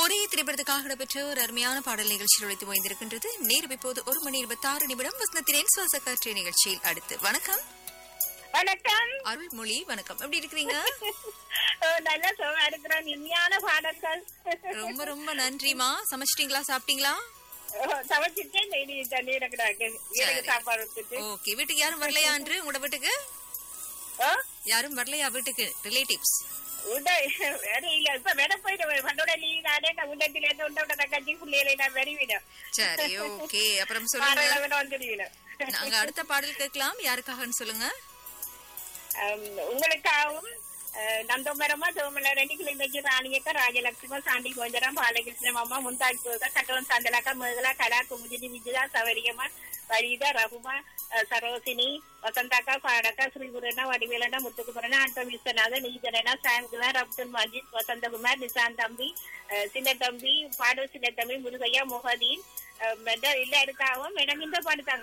ஒரே திரைப்படத்துக்காக இடம்பெற்ற ஒரு அருமையான பாடல் நிகழ்ச்சியில் உழைத்து ஓய்ந்திருக்கின்றது நேரம் இப்போது ஒரு மணி இருபத்தி ஆறு நிமிடம் வசனத்தின் சுவாச காற்று நிகழ்ச்சியில் அடுத்து வணக்கம் வணக்கம் அருள்மொழி வணக்கம் எப்படி இருக்கிறீங்க ஓ, நல்ல சுகம் இருக்கிறோம் இனிமையான பாடல்கள் ரொம்ப ரொம்ப நன்றிமா சமைச்சிட்டீங்களா சாப்பிட்டீங்களா ஓ, சமைச்சிட்டு இனி தண்ணி இருக்கிறாங்க எனக்கு சாப்பாடு வச்சுட்டு ஓகே வீட்டுக்கு யாரும் வரலையா அன்று உங்களோட வீட்டுக்கு ஓ, யாரும் வரலையா வீட்டுக்கு ரிலேட்டிவ்ஸ் உண்ட வேற இல்ல இப்ப வேற போயிட்டு பண்டோட லீவ் நானே நான் உண்டத்தில இருந்து உண்டோட தங்கச்சி பிள்ளைகளை நான் வெறிவிடும் சரி ஓகே அப்புறம் சொல்லுங்க பாடல விட வந்துடுவீங்க நாங்க அடுத்த பாடல் கேட்கலாம் யாருக்காகன்னு சொல்லுங்க உங்களுக்காகவும் அஹ், நந்தோமரமா சோமல ரெண்டு கிலோமீட்டர் ராணியக்கா ராஜலட்சுமி சாண்டி கோஞ்சரம் பாலகிருஷ்ணம் அம்மா முந்தாஜ் போக கட்டவன் சந்தலாக்கா மேகலா கலா குமுதினி விஜயா சவரியம்மா வரிதா ரகுமா அஹ், சரோசினி வசந்தாக்கா பாடக்கா ஸ்ரீகுரனா வடிவேலனா முத்துக்குமரனா அன்டம் விஸ்வநாதன் நீதரனா சாம்குமார் அப்துல் மஜீத் வசந்தகுமார் நிசாந்த் தம்பி அஹ், சின்ன தம்பி பாடு சின்ன தம்பி முருகையா முகதீன் அஹ், மெட- எல்லாருக்காகவும் மேடம் இந்த பாடு தாங்க